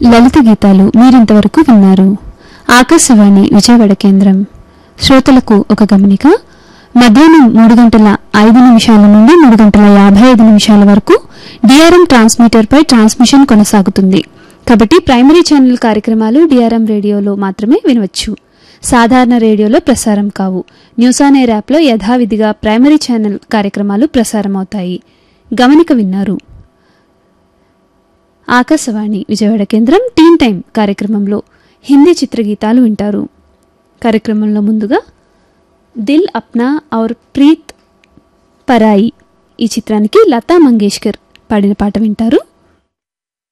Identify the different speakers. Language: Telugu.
Speaker 1: లలిత గీతాలు మీరింతవరకు విన్నారు ఆకాశవాణి విజయవాడ కేంద్రం శ్రోతలకు ఒక గమనిక మధ్యాహ్నం మూడు గంటల ఐదు నిమిషాల నుండి మూడు గంటల యాభై ఐదు నిమిషాల వరకు డిఆర్ఎం ట్రాన్స్మిటర్పై ట్రాన్స్మిషన్ కొనసాగుతుంది కాబట్టి ప్రైమరీ ఛానల్ కార్యక్రమాలు డిఆర్ఎం రేడియోలో మాత్రమే వినవచ్చు సాధారణ రేడియోలో ప్రసారం కావు న్యూస్ ఆన్ ఎయిర్ యాప్లో యథావిధిగా ప్రైమరీ ఛానల్ కార్యక్రమాలు ప్రసారమవుతాయి గమనిక విన్నారు ఆకాశవాణి విజయవాడ కేంద్రం టీన్ టైం కార్యక్రమంలో హిందీ చిత్రగీతాలు వింటారు కార్యక్రమంలో ముందుగా దిల్ అప్నా ఔర్ ప్రీత్ పరాయి ఈ చిత్రానికి లతా మంగేష్కర్ పాడిన పాట వింటారు